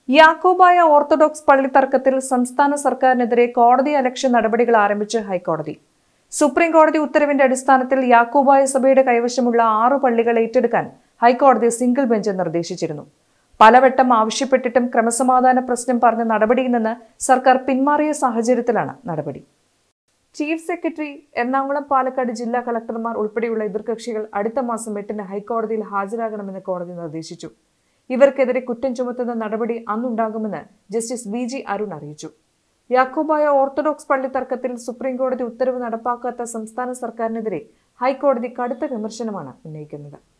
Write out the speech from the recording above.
Yakobaya orthodox പള്ളി തർക്കത്തിൽ സംസ്ഥാന സർക്കാരിനെതിരെ കോടതി അലക്ഷ്യ നടപടികൾ ആരംഭിച്ച് ഹൈക്കോടതി സുപ്രീം കോടതി ഉത്തരവിന്റെ അടിസ്ഥാനത്തിൽ യാക്കോബായ സഭയുടെ കൈവശമുള്ള ആറു പള്ളികൾ ഏറ്റെടുക്കാൻ ഹൈക്കോടതി സിംഗിൾ ബെഞ്ച് നിർദ്ദേശിച്ചിരുന്നു പലവട്ടം ആവശ്യപ്പെട്ടിട്ടും ക്രമസമാധാന പ്രശ്നം പറഞ്ഞ നടപടിയിൽ നിന്ന് സർക്കാർ പിന്മാറിയ സാഹചര്യത്തിലാണ് നടപടി ചീഫ് സെക്രട്ടറി എറണാകുളം പാലക്കാട് ജില്ലാ കളക്ടർമാർ ഉൾപ്പെടെയുള്ള എതിർകക്ഷികൾ അടുത്ത മാസം എട്ടിന് ഹൈക്കോടതിയിൽ ഹാജരാകണമെന്ന് കോടതി നിർദ്ദേശിച്ചു ഇവർക്കെതിരെ കുറ്റം ചുമത്തുന്ന നടപടി അന്നുണ്ടാകുമെന്ന് ജസ്റ്റിസ് വി ജി അരുൺ അറിയിച്ചു യാക്കോബായ ഓർത്തഡോക്സ് പള്ളി തർക്കത്തിൽ സുപ്രീംകോടതി ഉത്തരവ് നടപ്പാക്കാത്ത സംസ്ഥാന സർക്കാരിനെതിരെ ഹൈക്കോടതി കടുത്ത വിമർശനമാണ് ഉന്നയിക്കുന്നത്